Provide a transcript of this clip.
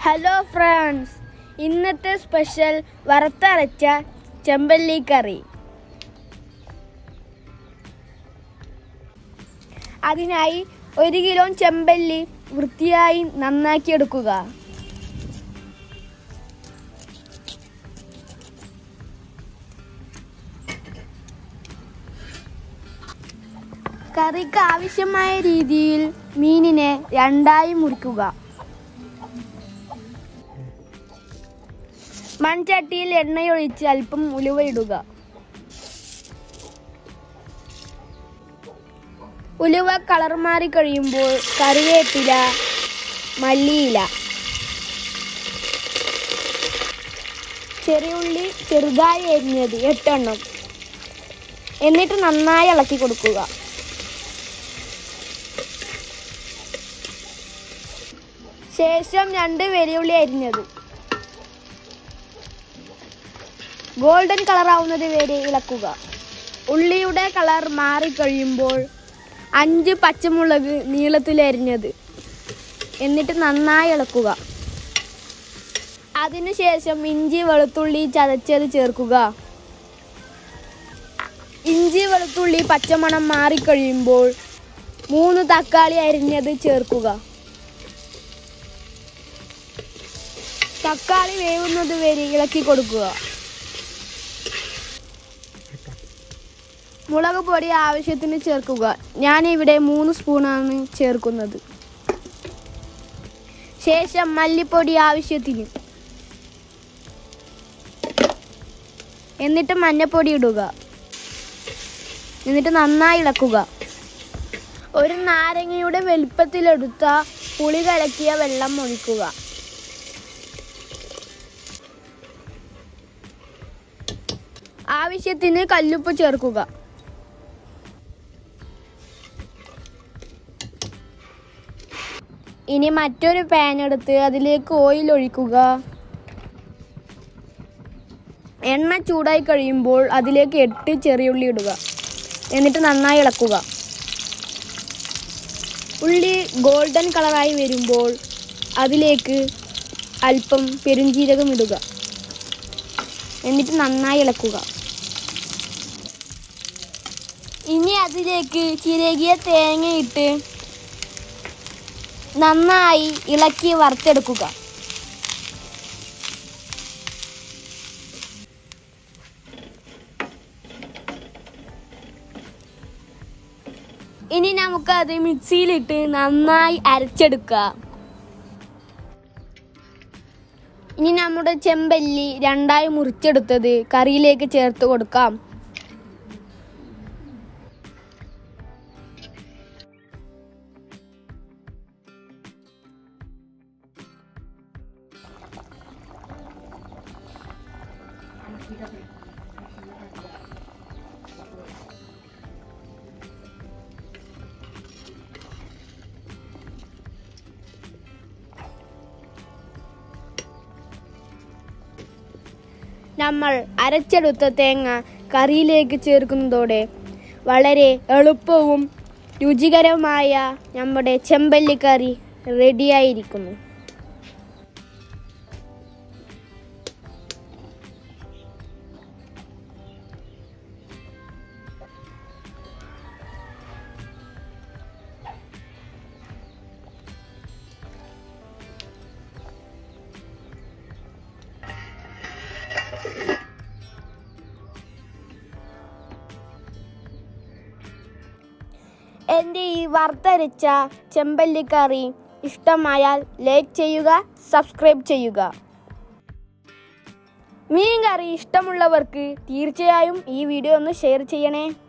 hello friends ഇന്നത്തെ special വറുത്തരച്ച ചെമ്പല്ലി കറി അതിനായി ഒരു കിലോ ചെമ്പല്ലി വൃത്തിയായി നന്നാക്കി എടുക്കുക കറിക്ക് ആവശ്യമായ രീതിയിൽ മീനിനെ രണ്ടായി മുറിക്കുക മൺചട്ടിയിൽ എണ്ണയൊഴിച്ച് അല്പം ഉലുവ ഇടുക ഉലുവ കളർ മാറി കഴിയുമ്പോൾ കറിവേപ്പില മല്ലിയില ചെറിയുള്ളി ചെറുതായി എരിഞ്ഞത് എട്ടെണ്ണം എന്നിട്ട് നന്നായി ഇളക്കി കൊടുക്കുക ശേഷം രണ്ട് വലിയുള്ളി അരിഞ്ഞത് ഗോൾഡൻ കളർ ആവുന്നത് വരെ ഇളക്കുക ഉള്ളിയുടെ കളർ മാറിക്കഴിയുമ്പോൾ അഞ്ച് പച്ചമുളക് നീളത്തിൽ അരിഞ്ഞത് എന്നിട്ട് നന്നായി ഇളക്കുക അതിനുശേഷം ഇഞ്ചി വെളുത്തുള്ളി ചതച്ചത് ചേർക്കുക ഇഞ്ചി വെളുത്തുള്ളി പച്ചമണം മാറിക്കഴിയുമ്പോൾ മൂന്ന് തക്കാളി അരിഞ്ഞത് ചേർക്കുക തക്കാളി വേവുന്നത് വരെ ഇളക്കി കൊടുക്കുക മുളക് പൊടി ആവശ്യത്തിന് ചേർക്കുക ഞാൻ ഇവിടെ മൂന്ന് സ്പൂണാണ് ചേർക്കുന്നത് ശേഷം മല്ലിപ്പൊടി ആവശ്യത്തിന് എന്നിട്ട് മഞ്ഞപ്പൊടി ഇടുക എന്നിട്ട് നന്നായി ഇളക്കുക ഒരു നാരങ്ങയുടെ വലുപ്പത്തിലെടുത്ത പുളി കലക്കിയ വെള്ളം ഒഴിക്കുക ആവശ്യത്തിന് കല്ലുപ്പ് ചേർക്കുക ഇനി മറ്റൊരു പാൻ എടുത്ത് അതിലേക്ക് ഓയിൽ ഒഴിക്കുക എണ്ണ ചൂടായി കഴിയുമ്പോൾ അതിലേക്ക് എട്ട് ചെറിയുള്ളി ഇടുക എന്നിട്ട് നന്നായി ഇളക്കുക ഉള്ളി ഗോൾഡൻ കളറായി വരുമ്പോൾ അതിലേക്ക് അല്പം പെരുംജീരകം ഇടുക എന്നിട്ട് നന്നായി ഇളക്കുക ഇനി അതിലേക്ക് ചിരകിയ തേങ്ങ ഇട്ട് നന്നായി ഇളക്കി വറുത്തെടുക്കുക ഇനി നമുക്ക് അത് മിക്സിയിലിട്ട് നന്നായി അരച്ചെടുക്കുക ഇനി നമ്മുടെ ചെമ്പല്ലി രണ്ടായി മുറിച്ചെടുത്തത് കറിയിലേക്ക് ചേർത്ത് കൊടുക്കാം നമ്മൾ അരച്ചെടുത്ത തേങ്ങ കറിയിലേക്ക് ചേർക്കുന്നതോടെ വളരെ എളുപ്പവും രുചികരമായ നമ്മുടെ ചെമ്പല്ലി കറി റെഡിയായിരിക്കുന്നു എൻ്റെ ഈ വറുത്തരച്ച ചെമ്പല്ലിക്കറി ഇഷ്ടമായാൽ ലൈക്ക് ചെയ്യുക സബ്സ്ക്രൈബ് ചെയ്യുക മീൻ കറി ഇഷ്ടമുള്ളവർക്ക് തീർച്ചയായും ഈ വീഡിയോ ഒന്ന് ഷെയർ ചെയ്യണേ